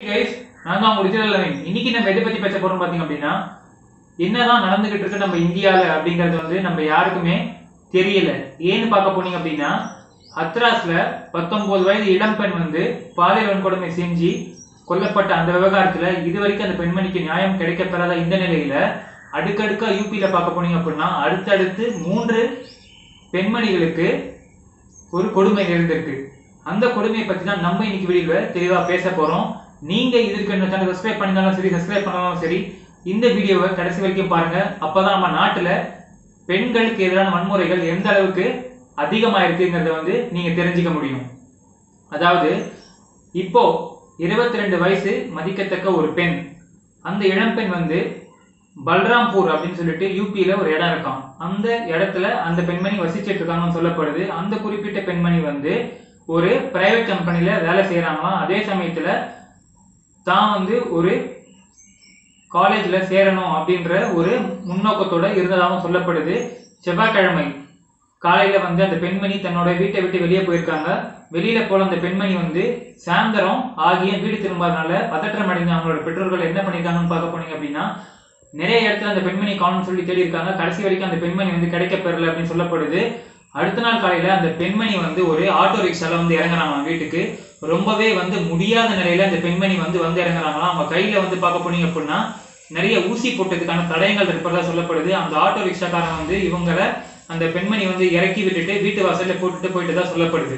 guys நான் தான் உங்க டிஜிட்டல் லெவன் இன்னைக்கு நம்ம எதை பத்தி பேச போறோம் பாத்தீங்க அப்படின்னா என்னதான் நடந்துகிட்டு இருக்கு நம்ம இந்தியால அப்படிங்கறது வந்து நம்ம யாருக்குமே தெரியல ஏன்னு பார்க்க போனீங்க அப்படின்னா ஹத்ராஸ்ல பத்தொன்பது வயது இளம்பெண் வந்து பாலியல் வன்கொடுமை செஞ்சு கொல்லப்பட்ட அந்த விவகாரத்துல இதுவரைக்கும் அந்த பெண்மணிக்கு நியாயம் கிடைக்கப்பெறாத இந்த நிலையில அடுக்கடுக்கா யூபியில பார்க்க போனீங்க அப்படின்னா அடுத்தடுத்து மூன்று பெண்மணிகளுக்கு ஒரு கொடுமை நேர்ந்திருக்கு அந்த கொடுமையை பத்தி தான் நம்ம இன்னைக்கு வீடியோல தெளிவா பேச போறோம் நீங்க இதற்கு என்ன சேனல் சப்ஸ்கிரைப் பண்ணிருந்தாலும் சரி சப்ஸ்கிரைப் பண்ணாலும் சரி இந்த வீடியோவை கடைசி வரைக்கும் பாருங்க அப்பதான் நம்ம நாட்டுல பெண்களுக்கு எதிரான வன்முறைகள் எந்த அளவுக்கு அதிகமா இருக்குங்கிறத வந்து நீங்க தெரிஞ்சுக்க முடியும் அதாவது இப்போ இருபத்தி ரெண்டு வயசு மதிக்கத்தக்க ஒரு பெண் அந்த இளம்பெண் வந்து பல்ராம்பூர் அப்படின்னு சொல்லிட்டு யூபியில ஒரு இடம் இருக்கான் அந்த இடத்துல அந்த பெண்மணி வசிச்சிட்டு இருக்காங்கன்னு சொல்லப்படுது அந்த குறிப்பிட்ட பெண்மணி வந்து ஒரு பிரைவேட் கம்பெனில வேலை செய்யறாங்களாம் அதே சமயத்துல தான் வந்து ஒரு காலேஜ்ல சேரணும் அப்படின்ற ஒரு முன்னோக்கத்தோட இருந்ததாகவும் சொல்லப்படுது செவ்வாய்க்கிழமை காலையில வந்து அந்த பெண்மணி தன்னோட வீட்டை விட்டு வெளியே போயிருக்காங்க வெளியில போல அந்த பெண்மணி வந்து சாயந்தரம் ஆகிய வீடு திரும்பாதனால பதற்றம் அடைந்த அவங்களோட பெற்றோர்கள் என்ன பண்ணிருக்காங்கன்னு பார்க்க போனீங்க அப்படின்னா நிறைய இடத்துல அந்த பெண்மணி காணும்னு சொல்லி தேடி இருக்காங்க கடைசி வரைக்கும் அந்த பெண்மணி வந்து கிடைக்க பெறல அப்படின்னு சொல்லப்படுது அடுத்த நாள் காலையில அந்த பெண்மணி வந்து ஒரு ஆட்டோ ரிக்ஷால வந்து இறங்குறாங்களாம் வீட்டுக்கு ரொம்பவே வந்து முடியாத நிலையில அந்த பெண்மணி வந்து வந்து இறங்குறாங்களாம் அவங்க கையில வந்து பார்க்க போனீங்க அப்படின்னா நிறைய ஊசி போட்டதுக்கான தடயங்கள் இருப்பதா சொல்லப்படுது அந்த ஆட்டோ ரிக்ஷாக்காரன் வந்து இவங்களை அந்த பெண்மணி வந்து இறக்கி விட்டுட்டு வீட்டு வாசல்ல போட்டுட்டு போயிட்டு தான் சொல்லப்படுது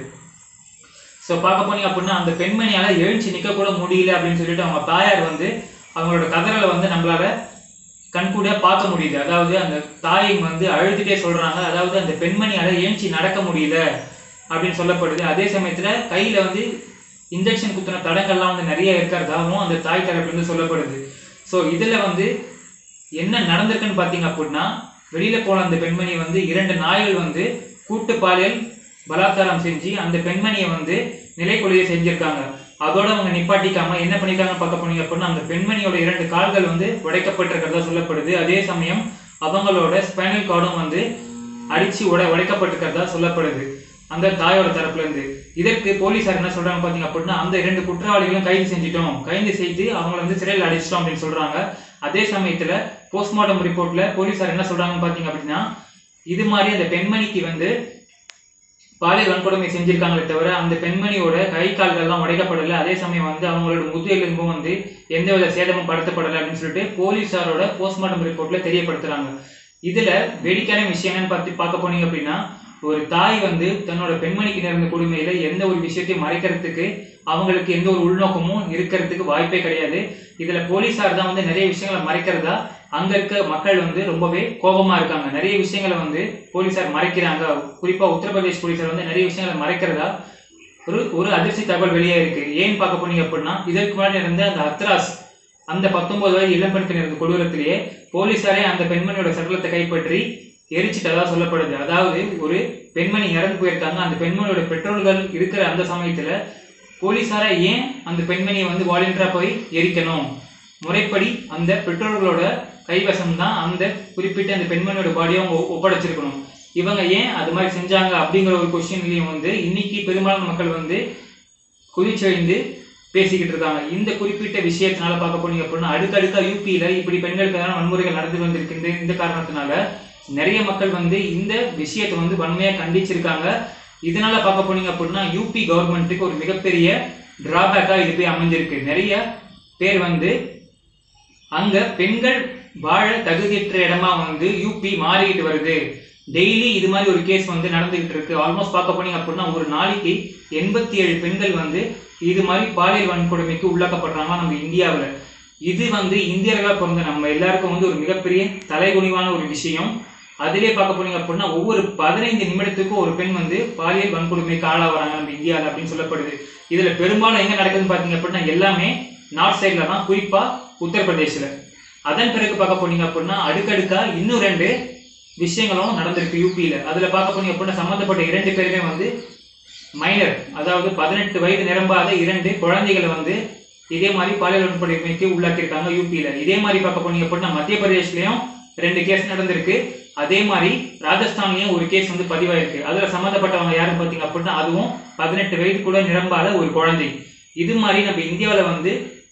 ஸோ பார்க்க போனீங்க அப்படின்னா அந்த பெண்மணியால எழுச்சி நிக்க கூட முடியல அப்படின்னு சொல்லிட்டு அவங்க தாயார் வந்து அவங்களோட கதறலை வந்து நம்மளால கண்கூடியா பார்க்க முடியுது அதாவது அந்த தாயை வந்து அழுதுட்டே சொல்றாங்க அதாவது அந்த பெண்மணியால ஏஞ்சி நடக்க முடியல அப்படின்னு சொல்லப்படுது அதே சமயத்துல கையில வந்து இன்ஜெக்ஷன் குத்துன தடங்கள்லாம் வந்து நிறைய இருக்கிறதாகவும் அந்த தாய் தரப்புல இருந்து சொல்லப்படுது ஸோ இதுல வந்து என்ன நடந்திருக்குன்னு பார்த்தீங்க அப்படின்னா வெளியில போன அந்த பெண்மணி வந்து இரண்டு நாய்கள் வந்து கூட்டு பாலியல் பலாத்காரம் செஞ்சு அந்த பெண்மணியை வந்து நிலைக்குலைய செஞ்சிருக்காங்க அதோட அவங்க நிப்பாட்டிக்காம என்ன பண்ணிருக்காங்க பார்க்க போனீங்க அப்படின்னா அந்த பெண்மணியோட இரண்டு கால்கள் வந்து உடைக்கப்பட்டிருக்கிறதா சொல்லப்படுது அதே சமயம் அவங்களோட ஸ்பைனல் கார்டும் வந்து அடிச்சு உடை உடைக்கப்பட்டிருக்கிறதா சொல்லப்படுது அந்த தாயோட தரப்புல இருந்து இதற்கு போலீசார் என்ன சொல்றாங்க பாத்தீங்க அப்படின்னா அந்த இரண்டு குற்றவாளிகளும் கைது செஞ்சிட்டோம் கைது செய்து அவங்கள வந்து சிறையில் அடைச்சிட்டோம் அப்படின்னு சொல்றாங்க அதே சமயத்துல போஸ்ட்மார்ட்டம் ரிப்போர்ட்ல போலீசார் என்ன சொல்றாங்கன்னு பாத்தீங்க அப்படின்னா இது மாதிரி அந்த பெண்மணிக்கு வந்து பாலியல் வன்கொடுமை செஞ்சிருக்காங்களே தவிர அந்த பெண்மணியோட கை கால்கள்லாம் உடைக்கப்படலை அதே சமயம் வந்து அவங்களோட முதுகெலும்பும் வந்து எந்தவித சேதமும் படுத்தப்படலை அப்படின்னு சொல்லிட்டு போலீசாரோட போஸ்ட்மார்ட்டம் ரிப்போர்ட்ல தெரியப்படுத்துறாங்க இதுல வேடிக்கையான விஷயம் என்னன்னு பார்த்து பார்க்க போனீங்க அப்படின்னா ஒரு தாய் வந்து தன்னோட பெண்மணிக்கு நேர்ந்த கொடுமையில எந்த ஒரு விஷயத்தையும் மறைக்கிறதுக்கு அவங்களுக்கு எந்த ஒரு உள்நோக்கமும் இருக்கிறதுக்கு வாய்ப்பே கிடையாது இதுல போலீசார் தான் வந்து நிறைய விஷயங்களை மறைக்கிறதா அங்க இருக்க மக்கள் வந்து ரொம்பவே கோபமா இருக்காங்க நிறைய விஷயங்களை வந்து போலீசார் மறைக்கிறாங்க குறிப்பா உத்தரப்பிரதேஷ் போலீசார் வந்து நிறைய விஷயங்களை மறைக்கிறதா ஒரு ஒரு அதிர்ச்சி தகவல் வெளியே இருக்கு ஏன் பார்க்க போனீங்க அப்படின்னா இதற்கு முன்னாடி இருந்த அந்த அத்ராஸ் அந்த பத்தொன்பது வயது இளம்பெண்கள் இருந்த கொடூரத்திலேயே போலீசாரே அந்த பெண்மணியோட சடலத்தை கைப்பற்றி எரிச்சிட்டதா சொல்லப்படுது அதாவது ஒரு பெண்மணி இறந்து போயிருக்காங்க அந்த பெண்மணியோட பெற்றோர்கள் இருக்கிற அந்த சமயத்துல போலீசாரா ஏன் அந்த பெண்மணியை வந்து வாலண்டியரா போய் எரிக்கணும் முறைப்படி அந்த பெற்றோர்களோட கைவசம் தான் அந்த குறிப்பிட்ட அந்த பெண்மணியோட பாடியை அவங்க ஒ- ஒப்படைச்சிருக்கணும் இவங்க ஏன் அது மாதிரி செஞ்சாங்க அப்படிங்கிற ஒரு கொஸ்டின்லையும் வந்து இன்னைக்கு பெரும்பாலான மக்கள் வந்து குதிச்செழுந்து பேசிக்கிட்டு இருக்காங்க இந்த குறிப்பிட்ட விஷயத்தினால பார்க்க போனீங்க அப்படின்னா அடுக்கடுக்கா யூபியில இப்படி பெண்களுக்கு எதிரான வன்முறைகள் நடந்து வந்திருக்கு இந்த இந்த காரணத்தினால நிறைய மக்கள் வந்து இந்த விஷயத்தை வந்து வன்மையா கண்டிச்சிருக்காங்க இதனால பார்க்க போனீங்க அப்படின்னா யூபி கவர்மெண்ட்டுக்கு ஒரு மிகப்பெரிய டிராபேக்கா இது போய் அமைஞ்சிருக்கு நிறைய பேர் வந்து அங்க பெண்கள் வாழ தகுதியற்ற இடமா வந்து யூபி மாறிக்கிட்டு வருது டெய்லி இது மாதிரி ஒரு கேஸ் வந்து நடந்துகிட்டு இருக்கு ஆல்மோஸ்ட் பார்க்க போனீங்க அப்படின்னா ஒரு நாளைக்கு எண்பத்தி ஏழு பெண்கள் வந்து இது மாதிரி பாலியல் வன்கொடுமைக்கு உள்ளாக்கப்படுறாங்க நம்ம இந்தியாவுல இது வந்து இந்தியர்களா பிறந்த நம்ம எல்லாருக்கும் வந்து ஒரு மிகப்பெரிய தலைகுனிவான ஒரு விஷயம் அதிலே பார்க்க போனீங்க அப்படின்னா ஒவ்வொரு பதினைந்து நிமிடத்துக்கும் ஒரு பெண் வந்து பாலியல் வன்கொடுமைக்கு ஆளாகிறாங்க நம்ம இந்தியாவில் அப்படின்னு சொல்லப்படுது இதுல பெரும்பாலும் எங்க நடக்குதுன்னு பார்த்தீங்க அப்படின்னா எல்லாமே நார்த் சைட்ல தான் குறிப்பா உத்தரப்பிரதேசில் அதன் பிறகு பார்க்க போனீங்க அப்படின்னா அடுக்கடுக்கா இன்னும் ரெண்டு விஷயங்களும் நடந்திருக்கு யூபியில அதுல பார்க்க போனீங்க அப்படின்னா சம்மந்தப்பட்ட இரண்டு பேருமே வந்து மைனர் அதாவது பதினெட்டு வயது நிரம்பாத இரண்டு குழந்தைகளை வந்து இதே மாதிரி பாலியல் வன்கொடுமைக்கு உள்ளாக்கியிருக்காங்க யூபியில இதே மாதிரி பார்க்க போனீங்க அப்படின்னா மத்திய பிரதேஷ்லயும் ரெண்டு கேஸ் நடந்திருக்கு அதே மாதிரி ராஜஸ்தான்லயும் ஒரு கேஸ் வந்து பதிவாயிருக்கு அதுல சம்மந்தப்பட்டவங்க யாருன்னு பார்த்தீங்க அப்படின்னா அதுவும் பதினெட்டு வயது கூட நிரம்பாத ஒரு குழந்தை இது மாதிரி நம்ம இந்தியாவில் வந்து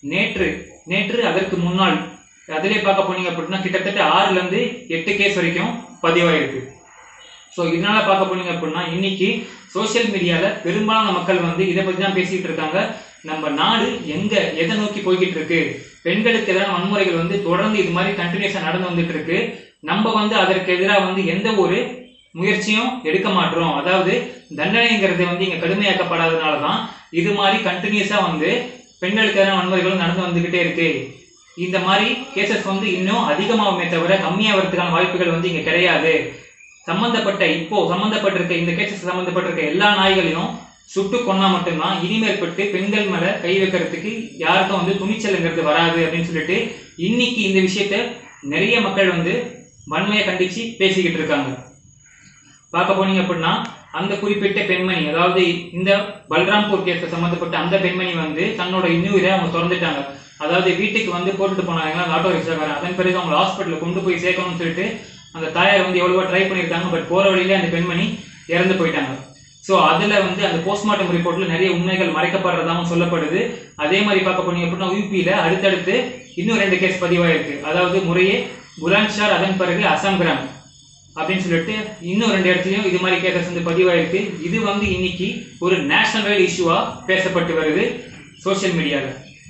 நேற்று நேற்று அதற்கு முன்னாள் அதிலே பார்க்க போனீங்க அப்படின்னா கிட்டத்தட்ட ஆறுல இருந்து எட்டு கேஸ் வரைக்கும் பதிவாயிருக்கு ஸோ இதனால பார்க்க போனீங்க அப்படின்னா இன்னைக்கு சோஷியல் மீடியால பெரும்பாலான மக்கள் வந்து இதை பத்தி தான் பேசிட்டு இருக்காங்க நம்ம நாடு எங்க எதை நோக்கி போய்கிட்டு இருக்கு பெண்களுக்கு எதிரான வன்முறைகள் வந்து தொடர்ந்து இது மாதிரி கண்டினியூஸா நடந்து வந்துட்டு இருக்கு நம்ம வந்து அதற்கு எதிராக வந்து எந்த ஒரு முயற்சியும் எடுக்க மாட்டோம் அதாவது தண்டனைங்கிறது வந்து இங்க கடுமையாக்கப்படாதனால தான் இது மாதிரி கண்டினியூஸா வந்து பெண்களுக்கு எதிரான வன்முறைகள் நடந்து வந்துகிட்டே இருக்கு இந்த மாதிரி கேசஸ் வந்து இன்னும் அதிகமாகுமே தவிர கம்மியாகிறதுக்கான வாய்ப்புகள் வந்து இங்க கிடையாது சம்பந்தப்பட்ட இப்போ சம்பந்தப்பட்டிருக்க இந்த கேசஸ் சம்பந்தப்பட்டிருக்க எல்லா நாய்களையும் சுட்டு கொன்னா மட்டும்தான் இனிமேற்பட்டு பெண்கள் மேல கை வைக்கிறதுக்கு யாருக்கும் வந்து துணிச்சலுங்கிறது வராது அப்படின்னு சொல்லிட்டு இன்னைக்கு இந்த விஷயத்த நிறைய மக்கள் வந்து வன்மையை கண்டிச்சு பேசிக்கிட்டு இருக்காங்க பார்க்க போனீங்க அப்படின்னா அந்த குறிப்பிட்ட பெண்மணி அதாவது இந்த பல்ராம்பூர் கேஸ்ல சம்பந்தப்பட்ட அந்த பெண்மணி வந்து தன்னோட இன்னுயிரை அவங்க திறந்துட்டாங்க அதாவது வீட்டுக்கு வந்து போட்டுட்டு போனாங்க அந்த ஆட்டோ ரிக்ஷாக்காரன் அதன் பிறகு அவங்க ஹாஸ்பிட்டலுக்கு கொண்டு போய் சேர்க்கணும்னு சொல்லிட்டு அந்த தாயார் வந்து எவ்வளவோ ட்ரை பண்ணியிருக்காங்க பட் போற வழியிலே அந்த பெண்மணி இறந்து போயிட்டாங்க ஸோ அதுல வந்து அந்த போஸ்ட்மார்ட்டம் ரிப்போர்ட்ல நிறைய உண்மைகள் மறைக்கப்படுறதாகவும் சொல்லப்படுது அதே மாதிரி பார்க்க போனீங்க அப்படின்னா யூபியில அடுத்தடுத்து இன்னும் ரெண்டு கேஸ் பதிவாயிருக்கு அதாவது முறையே புலன்ஷார் அதன் பிறகு அசாம்கிராம் அப்படின்னு சொல்லிட்டு இன்னும் ரெண்டு இடத்துலயும் இது மாதிரி கேசஸ் வந்து பதிவாயிருக்கு இது வந்து இன்னைக்கு ஒரு நேஷனல் வைட் இஷ்யூவா பேசப்பட்டு வருது சோஷியல் மீடியால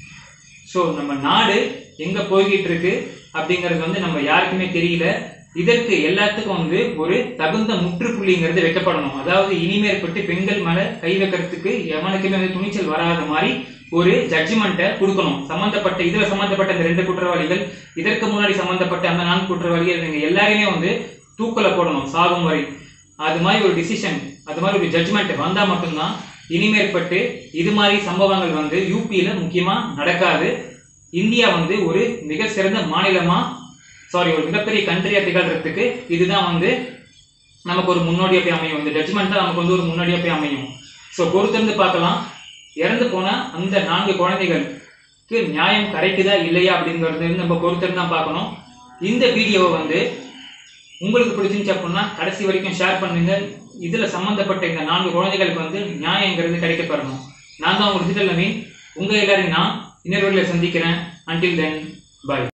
ஸோ நம்ம நாடு எங்க போய்கிட்டு இருக்கு அப்படிங்கிறது வந்து நம்ம யாருக்குமே தெரியல இதற்கு எல்லாத்துக்கும் வந்து ஒரு தகுந்த முற்றுப்புள்ளிங்கிறது வைக்கப்படணும் அதாவது இனிமேற்பட்டு பெண்கள் மேல கை வைக்கிறதுக்கு எவனுக்குமே வந்து துணிச்சல் வராத மாதிரி ஒரு ஜட்ஜ்மெண்ட்டை கொடுக்கணும் சம்பந்தப்பட்ட இதுல சம்பந்தப்பட்ட இந்த ரெண்டு குற்றவாளிகள் இதற்கு முன்னாடி சம்பந்தப்பட்ட அந்த நான்கு குற்றவாளிகள் இவங்க எல்லாரையுமே வந்து தூக்கல போடணும் சாகும் வரை அது மாதிரி ஒரு டிசிஷன் அது மாதிரி ஒரு ஜட்ஜ்மெண்ட் வந்தா மட்டும்தான் இனிமேற்பட்டு இது மாதிரி சம்பவங்கள் வந்து யூபியில முக்கியமா நடக்காது இந்தியா வந்து ஒரு மிக சிறந்த மாநிலமா சாரி ஒரு மிகப்பெரிய கண்ட்ரியா திகழ்றதுக்கு இதுதான் வந்து நமக்கு ஒரு முன்னோடியா போய் அமையும் இந்த ஜட்ஜ்மெண்ட் தான் நமக்கு வந்து ஒரு முன்னோடியா போய் அமையும் ஸோ பொறுத்திருந்து பார்க்கலாம் இறந்து போன அந்த நான்கு குழந்தைகளுக்கு நியாயம் கிடைக்குதா இல்லையா அப்படிங்கிறது வந்து நம்ம பொறுத்திருந்து தான் பார்க்கணும் இந்த வீடியோவை வந்து உங்களுக்கு பிடிச்சிருந்துச்சு அப்படின்னா கடைசி வரைக்கும் ஷேர் பண்ணுங்க இதுல சம்பந்தப்பட்ட இந்த நான்கு குழந்தைகளுக்கு வந்து நியாயங்கிறது கிடைக்கப்பெறணும் நான் தான் உங்களுக்கு டிஜிட்டல் நவீன் உங்க எல்லாரையும் நான் இன்னொரு வழியில சந்திக்கிறேன் அன்டில் தென் பை